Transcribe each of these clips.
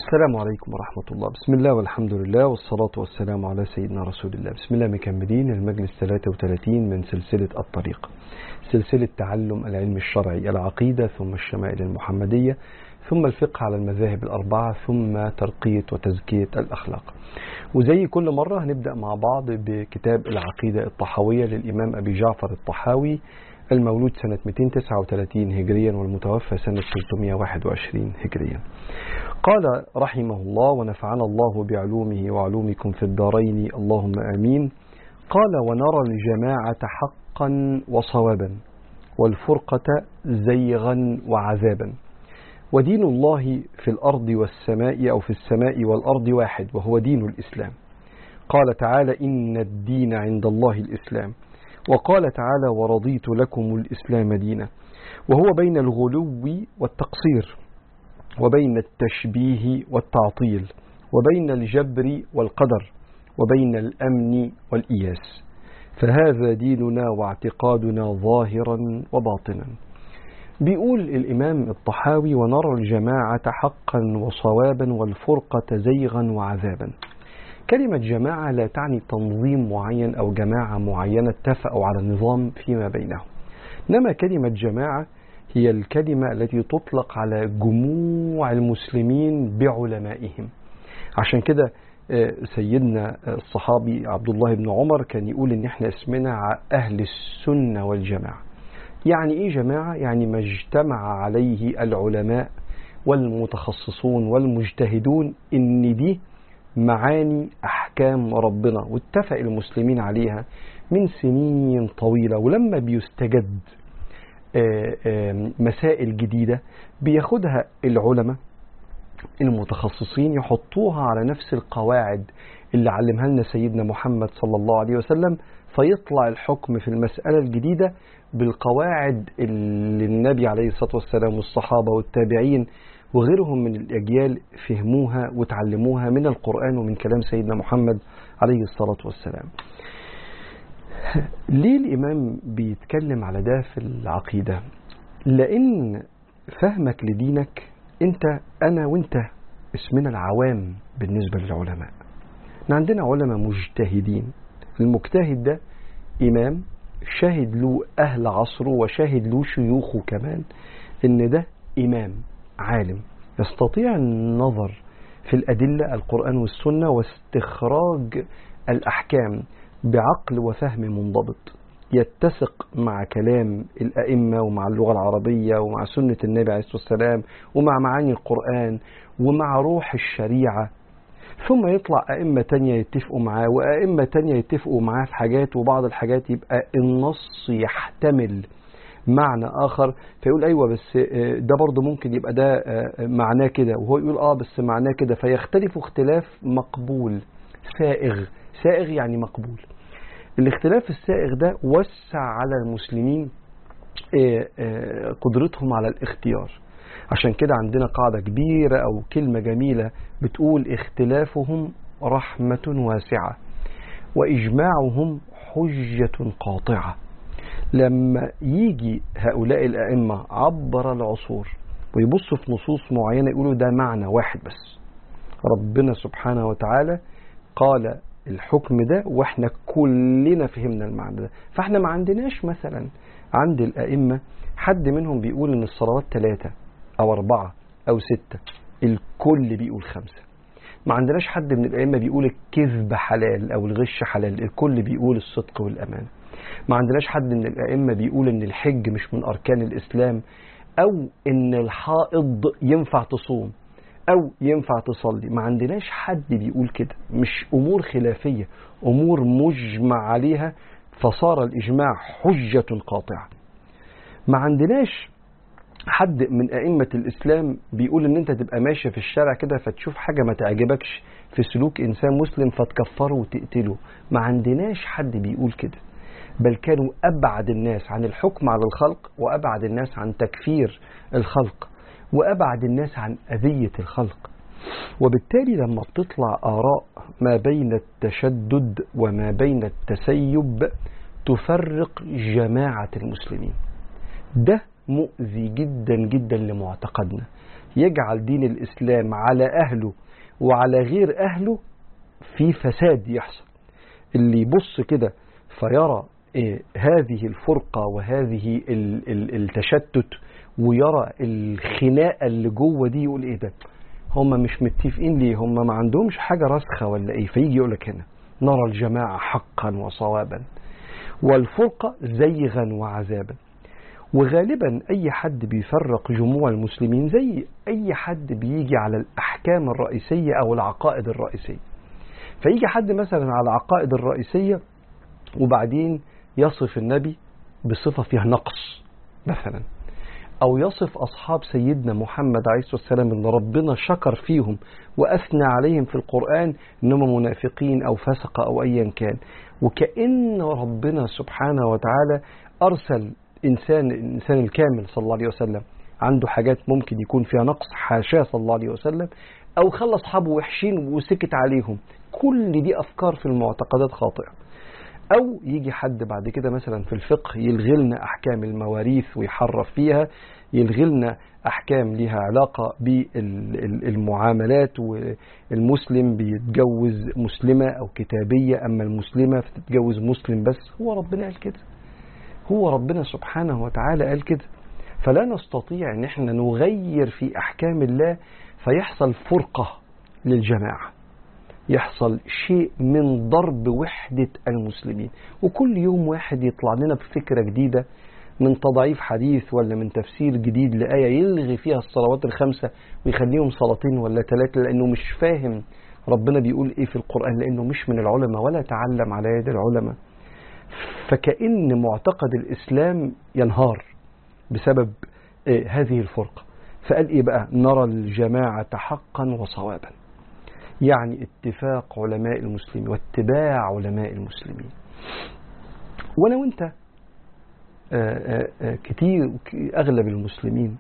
السلام عليكم ورحمة الله بسم الله والحمد لله والصلاة والسلام على سيدنا رسول الله بسم الله مكملين المجلس 33 من سلسلة الطريق سلسلة تعلم العلم الشرعي العقيدة ثم الشمائل المحمدية ثم الفقه على المذاهب الأربعة ثم ترقية وتزكية الأخلاق وزي كل مرة هنبدأ مع بعض بكتاب العقيدة الطحاوية للإمام أبي جعفر الطحاوي المولود سنة 239 هجريا والمتوفى سنة 321 هجريا قال رحمه الله ونفعنا الله بعلومه وعلومكم في الدارين اللهم آمين قال ونرى الجماعة حقا وصوابا والفرقة زيغا وعذابا ودين الله في الأرض والسماء أو في السماء والأرض واحد وهو دين الإسلام قال تعالى إن الدين عند الله الإسلام وقال تعالى ورضيت لكم الإسلام دينا وهو بين الغلو والتقصير وبين التشبيه والتعطيل وبين الجبر والقدر وبين الأمن والإياس فهذا ديننا واعتقادنا ظاهرا وباطنا بيقول الإمام الطحاوي ونرى الجماعة حقا وصوابا والفرقة زيغا وعذابا كلمة جماعة لا تعني تنظيم معين أو جماعة معينة اتفقوا على النظام فيما بينهم إنما كلمة جماعة هي الكلمة التي تطلق على جموع المسلمين بعلمائهم عشان كده سيدنا الصحابي عبد الله بن عمر كان يقول ان احنا اسمنا اهل السنة والجماعة يعني ايه جماعة يعني ما اجتمع عليه العلماء والمتخصصون والمجتهدون ان دي معاني احكام ربنا واتفق المسلمين عليها من سنين طويلة ولما بيستجد مسائل جديدة بياخدها العلماء المتخصصين يحطوها على نفس القواعد اللي علمها لنا سيدنا محمد صلى الله عليه وسلم فيطلع الحكم في المسألة الجديدة بالقواعد اللي النبي عليه الصلاة والسلام والصحابة والتابعين وغيرهم من الأجيال فهموها وتعلموها من القرآن ومن كلام سيدنا محمد عليه الصلاة والسلام ليه الإمام بيتكلم على ده في العقيدة لأن فهمك لدينك أنت أنا وأنت اسمنا العوام بالنسبة للعلماء احنا عندنا علماء مجتهدين المجتهد ده إمام شاهد له أهل عصره وشاهد له شيوخه كمان إن ده إمام عالم يستطيع النظر في الأدلة القرآن والسنة واستخراج الأحكام بعقل وفهم منضبط يتسق مع كلام الأئمة ومع اللغة العربية ومع سنة النبي عليه الصلاة والسلام ومع معاني القرآن ومع روح الشريعة ثم يطلع أئمة تانية يتفقوا معاه وأئمة تانية يتفقوا معاه في حاجات وبعض الحاجات يبقى النص يحتمل معنى آخر فيقول أيوة بس ده برضه ممكن يبقى ده معناه كده وهو يقول آه بس معناه كده فيختلف اختلاف مقبول سائغ سائغ يعني مقبول الاختلاف السائغ ده وسع على المسلمين قدرتهم على الاختيار عشان كده عندنا قاعدة كبيرة أو كلمة جميلة بتقول اختلافهم رحمة واسعة وإجماعهم حجة قاطعة لما يجي هؤلاء الأئمة عبر العصور ويبصوا في نصوص معينة يقولوا ده معنى واحد بس ربنا سبحانه وتعالى قال الحكم ده واحنا كلنا فهمنا المعنى ده فاحنا ما عندناش مثلا عند الأئمة حد منهم بيقول ان الصلوات ثلاثة او اربعة او ستة الكل بيقول خمسة ما عندناش حد من الأئمة بيقول الكذب حلال او الغش حلال الكل بيقول الصدق والأمانة ما عندناش حد من الأئمة بيقول ان الحج مش من أركان الإسلام او ان الحائض ينفع تصوم أو ينفع تصلي ما عندناش حد بيقول كده مش أمور خلافية أمور مجمع عليها فصار الإجماع حجة قاطعة ما عندناش حد من أئمة الإسلام بيقول إن أنت تبقى ماشي في الشارع كده فتشوف حاجة ما تعجبكش في سلوك إنسان مسلم فتكفره وتقتله ما عندناش حد بيقول كده بل كانوا أبعد الناس عن الحكم على الخلق وأبعد الناس عن تكفير الخلق وأبعد الناس عن أذية الخلق وبالتالي لما بتطلع آراء ما بين التشدد وما بين التسيب تفرق جماعة المسلمين ده مؤذي جدا جدا لمعتقدنا يجعل دين الإسلام على أهله وعلى غير أهله في فساد يحصل اللي يبص كده فيرى إيه هذه الفرقة وهذه ال- ال- التشتت ويرى الخناقة اللي جوه دي يقول ايه ده هم مش متفقين ليه هم ما عندهمش حاجة راسخة ولا ايه فيجي يقول لك هنا نرى الجماعة حقا وصوابا والفرقة زيغا وعذابا وغالبا اي حد بيفرق جموع المسلمين زي اي حد بيجي على الاحكام الرئيسية او العقائد الرئيسية فيجي حد مثلا على العقائد الرئيسية وبعدين يصف النبي بصفة فيها نقص مثلا أو يصف أصحاب سيدنا محمد عليه الصلاة والسلام أن ربنا شكر فيهم وأثنى عليهم في القرآن أنهم منافقين أو فسق أو أيا كان وكأن ربنا سبحانه وتعالى أرسل إنسان الإنسان الكامل صلى الله عليه وسلم عنده حاجات ممكن يكون فيها نقص حاشاه صلى الله عليه وسلم أو خلى أصحابه وحشين وسكت عليهم كل دي أفكار في المعتقدات خاطئة أو يجي حد بعد كده مثلا في الفقه يلغي لنا أحكام المواريث ويحرف فيها يلغي لنا أحكام لها علاقة بالمعاملات والمسلم بيتجوز مسلمة أو كتابية أما المسلمة فتتجوز مسلم بس هو ربنا قال كده هو ربنا سبحانه وتعالى قال كده فلا نستطيع ان احنا نغير في احكام الله فيحصل فرقة للجماعة يحصل شيء من ضرب وحدة المسلمين وكل يوم واحد يطلع لنا بفكرة جديدة من تضعيف حديث ولا من تفسير جديد لآية يلغي فيها الصلوات الخمسة ويخليهم صلاتين ولا ثلاثة لأنه مش فاهم ربنا بيقول إيه في القرآن لأنه مش من العلماء ولا تعلم على يد العلماء فكأن معتقد الإسلام ينهار بسبب إيه هذه الفرقة فقال إيه بقى نرى الجماعة حقا وصوابا يعني اتفاق علماء المسلمين واتباع علماء المسلمين وانا وانت آآ آآ كتير اغلب المسلمين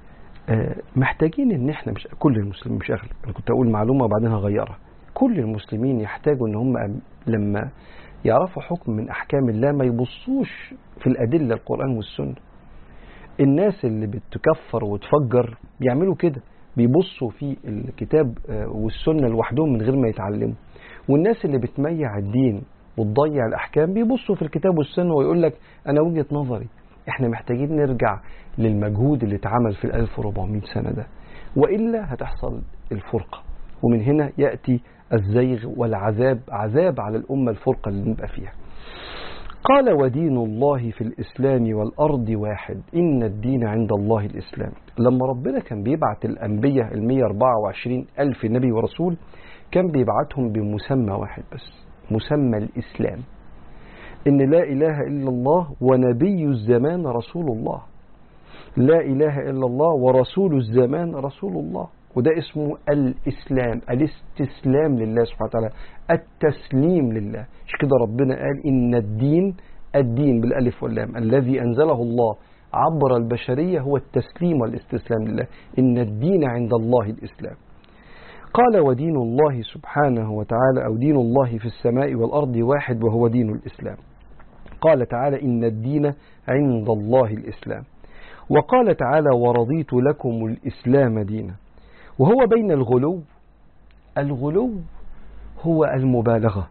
محتاجين ان احنا مش كل المسلمين مش اغلب انا كنت اقول معلومه وبعدين هغيرها كل المسلمين يحتاجوا ان هم لما يعرفوا حكم من احكام الله ما يبصوش في الادله القران والسنه الناس اللي بتكفر وتفجر بيعملوا كده بيبصوا في الكتاب والسنة لوحدهم من غير ما يتعلموا والناس اللي بتميع الدين وتضيع الأحكام بيبصوا في الكتاب والسنة ويقول لك أنا وجهة نظري احنا محتاجين نرجع للمجهود اللي اتعمل في ال 1400 سنة ده وإلا هتحصل الفرقة ومن هنا يأتي الزيغ والعذاب عذاب على الأمة الفرقة اللي نبقى فيها قال ودين الله في الإسلام والأرض واحد إن الدين عند الله الإسلام لما ربنا كان بيبعت الأنبياء ال 124 ألف نبي ورسول كان بيبعتهم بمسمى واحد بس مسمى الإسلام إن لا إله إلا الله ونبي الزمان رسول الله لا إله إلا الله ورسول الزمان رسول الله وده اسمه الإسلام الاستسلام لله سبحانه وتعالى التسليم لله مش كده ربنا قال إن الدين الدين بالألف واللام الذي أنزله الله عبر البشرية هو التسليم والاستسلام لله إن الدين عند الله الإسلام قال ودين الله سبحانه وتعالى أو دين الله في السماء والأرض واحد وهو دين الإسلام قال تعالى إن الدين عند الله الإسلام وقال تعالى ورضيت لكم الإسلام دينا وهو بين الغلو الغلو هو المبالغة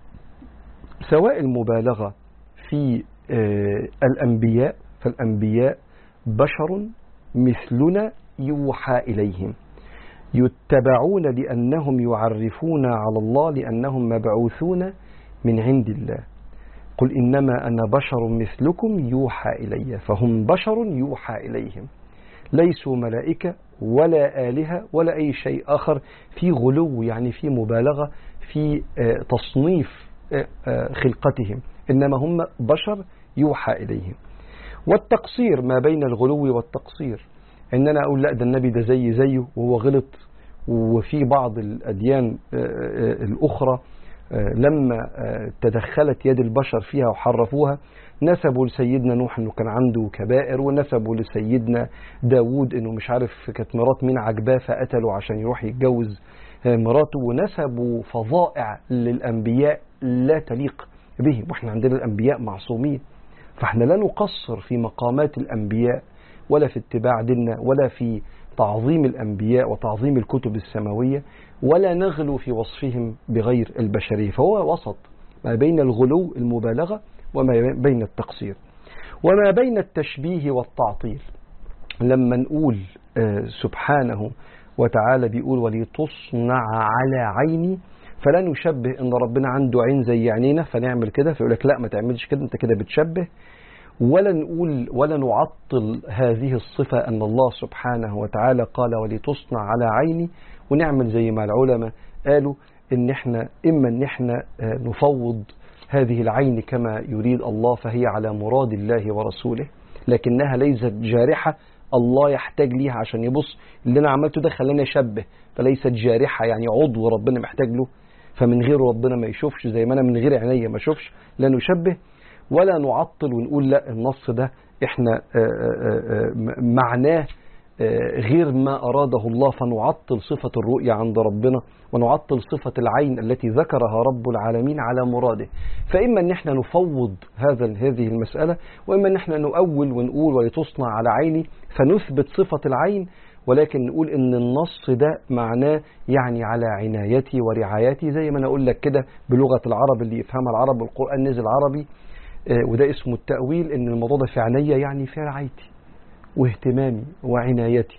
سواء المبالغة في الأنبياء فالأنبياء بشر مثلنا يوحى إليهم يتبعون لأنهم يعرفون على الله لأنهم مبعوثون من عند الله قل إنما أنا بشر مثلكم يوحى إلي فهم بشر يوحى إليهم ليسوا ملائكة ولا آلهة ولا أي شيء آخر في غلو يعني في مبالغة في تصنيف خلقتهم إنما هم بشر يوحى إليهم والتقصير ما بين الغلو والتقصير ان انا اقول لا ده النبي ده زي زيه وهو غلط وفي بعض الاديان الاخرى لما تدخلت يد البشر فيها وحرفوها نسبوا لسيدنا نوح انه كان عنده كبائر ونسبوا لسيدنا داوود انه مش عارف كانت مرات مين عجباه فقتله عشان يروح يتجوز مراته ونسبوا فظائع للانبياء لا تليق بهم واحنا عندنا الانبياء معصومين فاحنا لا نقصر في مقامات الانبياء ولا في اتباع ديننا ولا في تعظيم الأنبياء وتعظيم الكتب السماوية ولا نغلو في وصفهم بغير البشرية فهو وسط ما بين الغلو المبالغة وما بين التقصير وما بين التشبيه والتعطيل لما نقول سبحانه وتعالى بيقول ولتصنع على عيني فلا نشبه ان ربنا عنده عين زي عينينا فنعمل كده فيقول لك لا ما تعملش كده انت كده بتشبه ولا نقول ولا نعطل هذه الصفة أن الله سبحانه وتعالى قال ولتصنع على عيني ونعمل زي ما العلماء قالوا إن إحنا إما إن إحنا نفوض هذه العين كما يريد الله فهي على مراد الله ورسوله لكنها ليست جارحة الله يحتاج ليها عشان يبص اللي أنا عملته ده خلاني أشبه فليست جارحة يعني عضو ربنا محتاج له فمن غيره ربنا ما يشوفش زي ما أنا من غير عينيا ما أشوفش لا نشبه ولا نعطل ونقول لا النص ده احنا معناه غير ما أراده الله فنعطل صفة الرؤية عند ربنا ونعطل صفة العين التي ذكرها رب العالمين على مراده فإما أن احنا نفوض هذا هذه المسألة وإما أن احنا نؤول ونقول ولتصنع على عيني فنثبت صفة العين ولكن نقول ان النص ده معناه يعني على عنايتي ورعايتي زي ما انا اقول لك كده بلغه العرب اللي يفهمها العرب والقران نزل عربي وده اسمه التأويل ان الموضوع ده في عينيا يعني في رعايتي واهتمامي وعنايتي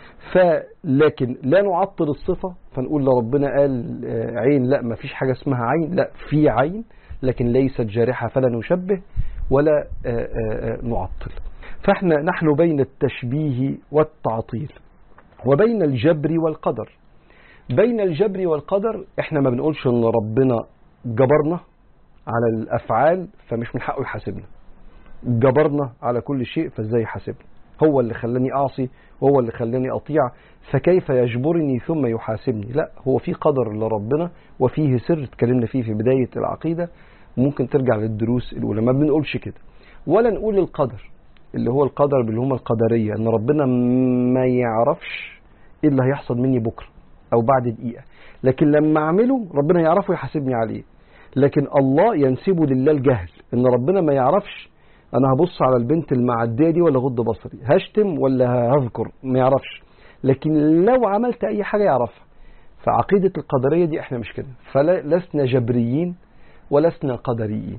فلكن لا نعطل الصفة فنقول لربنا قال عين لا ما فيش حاجة اسمها عين لا في عين لكن ليست جارحة فلا نشبه ولا نعطل فاحنا نحن بين التشبيه والتعطيل وبين الجبر والقدر بين الجبر والقدر احنا ما بنقولش ان ربنا جبرنا على الافعال فمش من حقه يحاسبنا جبرنا على كل شيء فازاي يحاسبنا هو اللي خلاني اعصي وهو اللي خلاني اطيع فكيف يجبرني ثم يحاسبني لا هو في قدر لربنا وفيه سر اتكلمنا فيه في بدايه العقيده ممكن ترجع للدروس الاولى ما بنقولش كده ولا نقول القدر اللي هو القدر اللي هم القدريه ان ربنا ما يعرفش ايه اللي هيحصل مني بكره او بعد دقيقه لكن لما اعمله ربنا يعرفه يحاسبني عليه لكن الله ينسبه لله الجهل ان ربنا ما يعرفش انا هبص على البنت المعديه دي ولا غض بصري هشتم ولا هذكر ما يعرفش لكن لو عملت اي حاجه يعرفها فعقيده القدريه دي احنا مش كده فلسنا جبريين ولسنا قدريين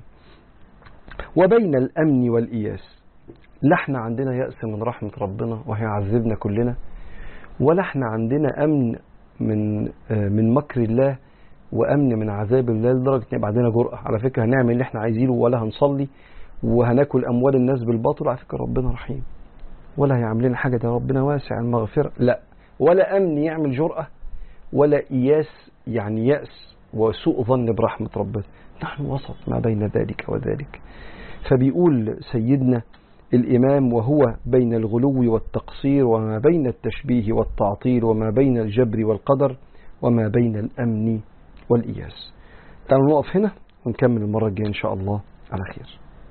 وبين الامن والاياس لا احنا عندنا يأس من رحمة ربنا وهيعذبنا كلنا ولا احنا عندنا أمن من من مكر الله وأمن من عذاب الله لدرجة إن يبقى عندنا جرأة على فكرة هنعمل اللي احنا عايزينه ولا هنصلي وهناكل أموال الناس بالباطل على فكرة ربنا رحيم ولا هيعمل لنا حاجة ده ربنا واسع المغفرة لا ولا أمن يعمل جرأة ولا إياس يعني يأس وسوء ظن برحمة ربنا نحن وسط ما بين ذلك وذلك فبيقول سيدنا الإمام وهو بين الغلو والتقصير وما بين التشبيه والتعطيل وما بين الجبر والقدر وما بين الأمن والإياس تعالوا نقف هنا ونكمل المرة الجاية إن شاء الله على خير